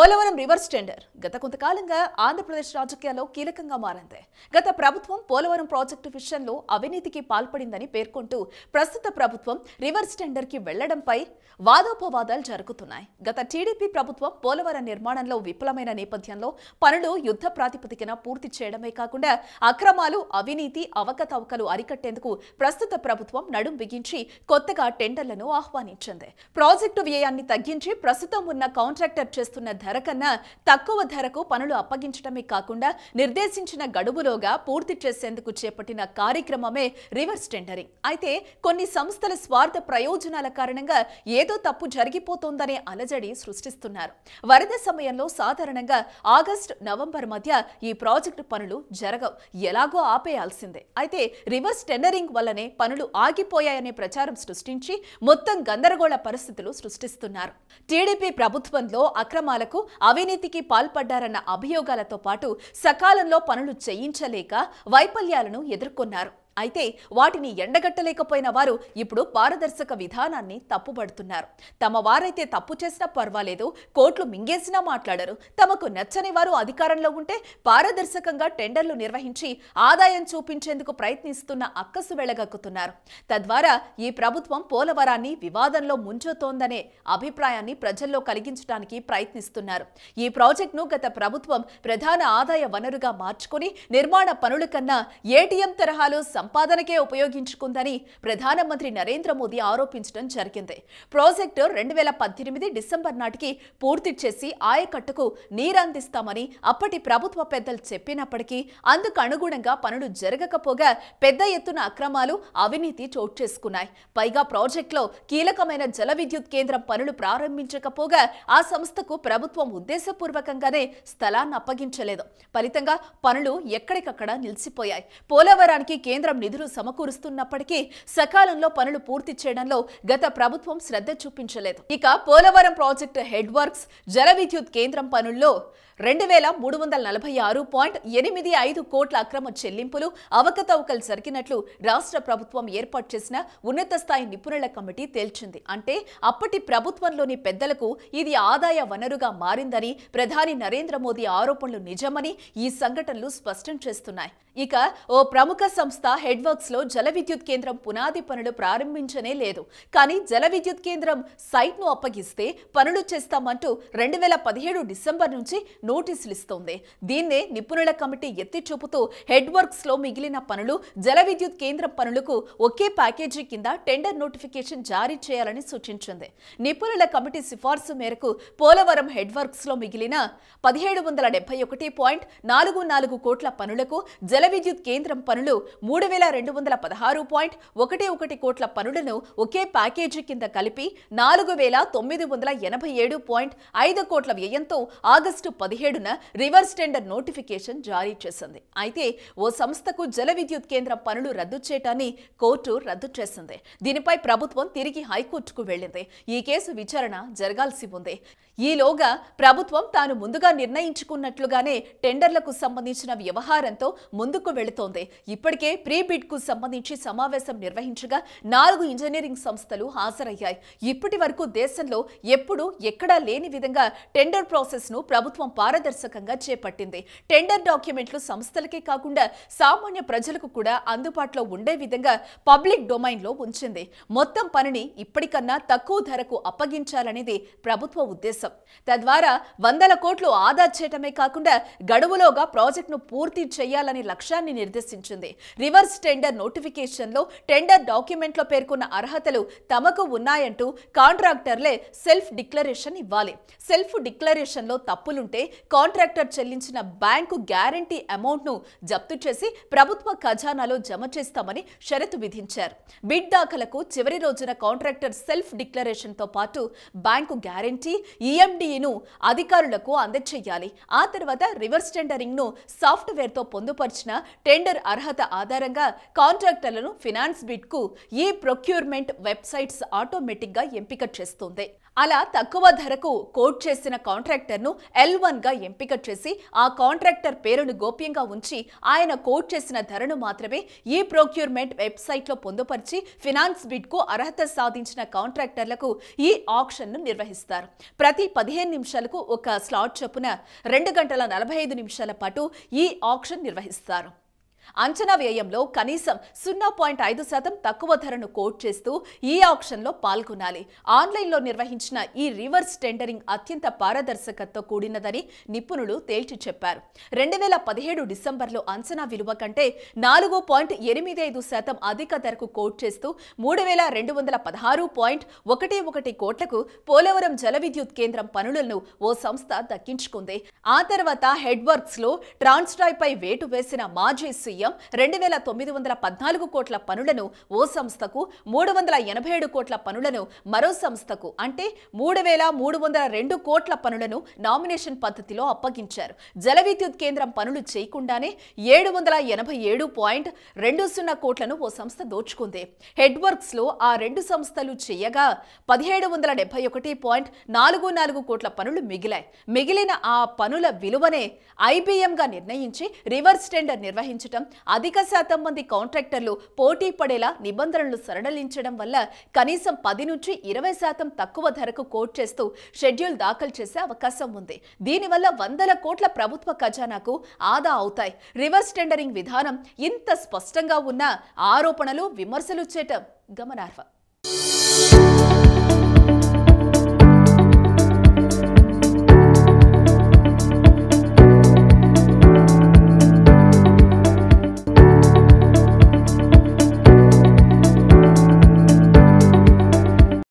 Polavaram reverse tender గత కొంతకాలంగా ఆంధ్రప్రదేశ్ రాజకీయాల్లో కీలకంగా మారింది గత ప్రభుత్వం పోలవరం ప్రాజెక్టు విషయంలో అవినీతికి పాల్పడిందని పేర్కొంటూ ప్రస్తుత ప్రభుత్వం రివర్స్ టెండర్ కి వెళ్లడంపై వాదోపవాదాలు జరుగుతున్నాయి గత టీడీపీ ప్రభుత్వం పోలవరం నిర్మాణంలో విఫలమైన నేపథ్యంలో పనులు యుద్ధ ప్రాతిపదికన పూర్తి చేయడమే కాకుండా అక్రమాలు అవినీతి అవకతవకలు అరికట్టేందుకు ప్రస్తుత ప్రభుత్వం నడుం బిగించి కొత్తగా టెండర్లను ఆహ్వానించింది ప్రాజెక్టు వ్యయాన్ని తగ్గించి ప్రస్తుతం ఉన్న కాంట్రాక్టర్ చేస్తున్న ధర కన్నా తక్కువ ధరకు పనులు అప్పగించడమే కాకుండా నిర్దేశించిన గడువులోగా పూర్తి చేసేందుకు చేపట్టిన కార్యక్రమమే రివర్స్ టెండరింగ్ అయితే కొన్ని సంస్థల స్వార్థ ప్రయోజనాల కారణంగా ఏదో తప్పు జరిగిపోతోందనే అలజడి సృష్టిస్తున్నారు వరద సమయంలో సాధారణంగా ఆగస్టు నవంబర్ మధ్య ఈ ప్రాజెక్టు పనులు జరగవు ఎలాగో ఆపేయాల్సిందే అయితే రివర్స్ టెండరింగ్ వల్లనే పనులు ఆగిపోయాయనే ప్రచారం సృష్టించి మొత్తం గందరగోళ పరిస్థితులు సృష్టిస్తున్నారు టీడీపీ ప్రభుత్వంలో అక్రమాలకు అవినీతికి పాల్పడ్డారన్న అభియోగాలతో పాటు సకాలంలో పనులు చేయించలేక వైఫల్యాలను ఎదుర్కొన్నారు అయితే వాటిని ఎండగట్టలేకపోయిన వారు ఇప్పుడు పారదర్శక విధానాన్ని తప్పుపడుతున్నారు తమ వారైతే తప్పు చేసినా పర్వాలేదు కోట్లు మింగేసినా మాట్లాడరు తమకు నచ్చని వారు అధికారంలో ఉంటే పారదర్శకంగా టెండర్లు నిర్వహించి ఆదాయం చూపించేందుకు ప్రయత్నిస్తున్న అక్కసు వెళ్లగక్కుతున్నారు తద్వారా ఈ ప్రభుత్వం పోలవరాన్ని వివాదంలో ముంచుతోందనే అభిప్రాయాన్ని ప్రజల్లో కలిగించడానికి ప్రయత్నిస్తున్నారు ఈ ప్రాజెక్టును గత ప్రభుత్వం ప్రధాన ఆదాయ వనరుగా మార్చుకుని నిర్మాణ పనుల కన్నా ఏటీఎం తరహాలో సంపాదనకే ఉపయోగించుకుందని ప్రధానమంత్రి నరేంద్ర మోదీ ఆరోపించడం జరిగింది ప్రాజెక్టు రెండు వేల పద్దెనిమిది డిసెంబర్ నాటికి పూర్తి చేసి ఆయకట్టుకు నీరందిస్తామని అప్పటి ప్రభుత్వ పెద్దలు చెప్పినప్పటికీ అందుకు అనుగుణంగా పనులు జరగకపోగా పెద్ద ఎత్తున అక్రమాలు అవినీతి చోటు చేసుకున్నాయి పైగా ప్రాజెక్టులో కీలకమైన జల విద్యుత్ కేంద్రం పనులు ప్రారంభించకపోగా ఆ సంస్థకు ప్రభుత్వం ఉద్దేశపూర్వకంగానే స్థలాన్ని అప్పగించలేదు ఫలితంగా పనులు ఎక్కడికక్కడ నిలిచిపోయాయి పోలవరానికి కేంద్రం నిధులు సమకూరుస్తున్నప్పటికీ సకాలంలో పనులు పూర్తి చేయడంలో గత ప్రభుత్వం శ్రద్ధ చూపించలేదు ఇక పోలవరం ప్రాజెక్టు హెడ్ వర్క్స్ జల విద్యుత్ కేంద్రం పనుల్లో రెండు వేల మూడు వందల నలభై ఆరు పాయింట్ ఎనిమిది ఐదు కోట్ల అక్రమ చెల్లింపులు అవకతవకలు జరిగినట్లు రాష్ట్ర ప్రభుత్వం ఏర్పాటు చేసిన ఉన్నత స్థాయి నిపుణుల కమిటీ తేల్చింది అంటే అప్పటి ప్రభుత్వంలోని పెద్దలకు ఇది ఆదాయ వనరుగా మారిందని ప్రధాని నరేంద్ర మోదీ ఆరోపణలు నిజమని ఈ సంఘటనలు స్పష్టం చేస్తున్నాయి ఇక ఓ ప్రముఖ సంస్థ హెడ్ వర్క్స్ లో జల విద్యుత్ కేంద్రం పునాది పనులు ప్రారంభించనే లేదు కానీ జల విద్యుత్ కేంద్రం సైట్ ను అప్పగిస్తే పనులు చేస్తామంటూ రెండు వేల పదిహేడు డిసెంబర్ నుంచి నోటీసులు ఇస్తోంది దీన్నే నిపుణుల కమిటీ ఎత్తి చూపుతూ హెడ్ వర్క్స్ లో మిగిలిన పనులు జల విద్యుత్ కేంద్రం పనులకు ఒకే ప్యాకేజీ కింద టెండర్ నోటిఫికేషన్ జారీ చేయాలని సూచించింది నిపుణుల కమిటీ సిఫార్సు మేరకు పోలవరం హెడ్ వర్క్స్ లో మిగిలిన పదిహేడు వందల డెబ్బై ఒకటి పాయింట్ నాలుగు నాలుగు కోట్ల పనులకు జల విద్యుత్ కేంద్రం పనులు మూడు వేల రెండు వందల పదహారు పాయింట్ ఒకటి ఒకటి కోట్ల పనులను ఒకే ప్యాకేజీ కింద కలిపి నాలుగు వేల తొమ్మిది వందల ఎనభై ఏడు పాయింట్ ఐదు కోట్ల వ్యయంతో ఆగస్టు పదిహేడున రివర్స్ టెండర్ నోటిఫికేషన్ జారీ చేసింది అయితే ఓ సంస్థకు జల విద్యుత్ కేంద్రం పనులు రద్దు చేయటాన్ని కోర్టు రద్దు చేసింది దీనిపై ప్రభుత్వం తిరిగి హైకోర్టుకు వెళ్లింది ఈ కేసు విచారణ జరగాల్సి ఉంది ఈలోగా ప్రభుత్వం తాను ముందుగా నిర్ణయించుకున్నట్లుగానే టెండర్లకు సంబంధించిన వ్యవహారంతో ముందుకు వెళుతోంది ఇప్పటికే ప్రీ బిడ్ కు సంబంధించి సమావేశం నిర్వహించగా నాలుగు ఇంజనీరింగ్ సంస్థలు హాజరయ్యాయి ఇప్పటి వరకు దేశంలో ఎప్పుడు ఎక్కడా లేని విధంగా టెండర్ ప్రాసెస్ ను ప్రభుత్వం పారదర్శకంగా చేపట్టింది టెండర్ డాక్యుమెంట్లు సంస్థలకే కాకుండా సామాన్య ప్రజలకు కూడా అందుబాటులో ఉండే విధంగా పబ్లిక్ డొమైన్ లో ఉంచింది మొత్తం పనిని ఇప్పటికన్నా తక్కువ ధరకు అప్పగించాలనేది ప్రభుత్వ ఉద్దేశం తద్వారా వందల కోట్లు ఆదా చేయటమే కాకుండా గడువులోగా ప్రాజెక్టును పూర్తి చేయాలనే లక్ష్యాన్ని నిర్దేశించింది రివర్స్ టెండర్ నోటిఫికేషన్లో టెండర్ డాక్యుమెంట్లో పేర్కొన్న అర్హతలు తమకు ఉన్నాయంటూ కాంట్రాక్టర్లే సెల్ఫ్ డిక్లరేషన్ ఇవ్వాలి సెల్ఫ్ డిక్లరేషన్లో తప్పులుంటే కాంట్రాక్టర్ చెల్లించిన బ్యాంకు గ్యారంటీ అమౌంట్ను జప్తు చేసి ప్రభుత్వ ఖజానాలో జమ చేస్తామని షరతు విధించారు బిడ్ దాఖలకు చివరి రోజున కాంట్రాక్టర్ సెల్ఫ్ డిక్లరేషన్తో పాటు బ్యాంకు గ్యారంటీ ఈఎండిను అధికారులకు అందజేయాలి ఆ తర్వాత రివర్స్ టెండరింగ్ ను సాఫ్ట్వేర్ తో పొందుపరిచిన టెండర్ అర్హత ఆధారంగా కాంట్రాక్టర్లను ఫినాన్స్ బిడ్ కు ఈ ప్రొక్యూర్మెంట్ వెబ్సైట్స్ ఆటోమేటిక్ గా ఎంపిక చేస్తుంది అలా తక్కువ ధరకు కోట్ చేసిన కాంట్రాక్టర్ను ఎల్ గా ఎంపిక చేసి ఆ కాంట్రాక్టర్ పేరును గోప్యంగా ఉంచి ఆయన కోట్ చేసిన ధరను మాత్రమే ఈ ప్రొక్యూర్మెంట్ వెబ్సైట్లో పొందుపరిచి ఫినాన్స్ బిడ్కు అర్హత సాధించిన కాంట్రాక్టర్లకు ఈ ఆక్షన్ను నిర్వహిస్తారు ప్రతి పదిహేను నిమిషాలకు ఒక స్లాట్ చొప్పున రెండు గంటల నలభై ఐదు నిమిషాల పాటు ఈ ఆక్షన్ నిర్వహిస్తారు అంచనా వ్యయంలో కనీసం సున్నా పాయింట్ ఐదు శాతం తక్కువ ధరను కోట్ చేస్తూ ఈ ఆప్షన్లో పాల్గొనాలి ఆన్లైన్లో నిర్వహించిన ఈ రివర్స్ టెండరింగ్ అత్యంత పారదర్శకతతో కూడినదని నిపుణులు తేల్చి చెప్పారు రెండు వేల పదిహేడు డిసెంబర్లో అంచనా విలువ కంటే నాలుగు పాయింట్ ఎనిమిది ఐదు శాతం అధిక ధరకు కోట్ చేస్తూ మూడు వేల రెండు వందల పదహారు పాయింట్ ఒకటి ఒకటి కోట్లకు పోలవరం జల విద్యుత్ కేంద్రం పనులను ఓ సంస్థ దక్కించుకుంది ఆ తర్వాత హెడ్ వర్క్స్ లో ట్రాన్స్ట్రాయ్ పై వేటు వేసిన మాజీ సీఎం రెండు వేల తొమ్మిది వందల పద్నాలుగు కోట్ల పనులను ఓ సంస్థకు మూడు వందల ఎనభై ఏడు కోట్ల పనులను మరో సంస్థకు అంటే మూడు వేల మూడు వందల రెండు కోట్ల పనులను నామినేషన్ పద్ధతిలో అప్పగించారు జల విద్యుత్ కేంద్రం పనులు చేయకుండానే ఏడు వందల ఎనభై ఏడు పాయింట్ రెండు సున్నా కోట్లను ఓ సంస్థ దోచుకుంది హెడ్ వర్క్స్ లో ఆ రెండు సంస్థలు చేయగా పదిహేడు వందల డెబ్బై ఒకటి పాయింట్ నాలుగు నాలుగు కోట్ల పనులు మిగిలాయి మిగిలిన ఆ పనుల విలువనే ఐబీఎంగా నిర్ణయించి రివర్స్ టెండర్ నిర్వహించడం అధిక శాతం మంది కాంట్రాక్టర్లు పోటీ పడేలా నిబంధనలు సరళించడం వల్ల కనీసం పది నుంచి ఇరవై శాతం తక్కువ ధరకు కోట్ చేస్తూ షెడ్యూల్ దాఖలు చేసే అవకాశం ఉంది దీనివల్ల వందల కోట్ల ప్రభుత్వ ఖజానాకు ఆదా అవుతాయి రివర్స్ టెండరింగ్ విధానం ఇంత స్పష్టంగా ఉన్న ఆరోపణలు విమర్శలు చేయటం గమనార్హం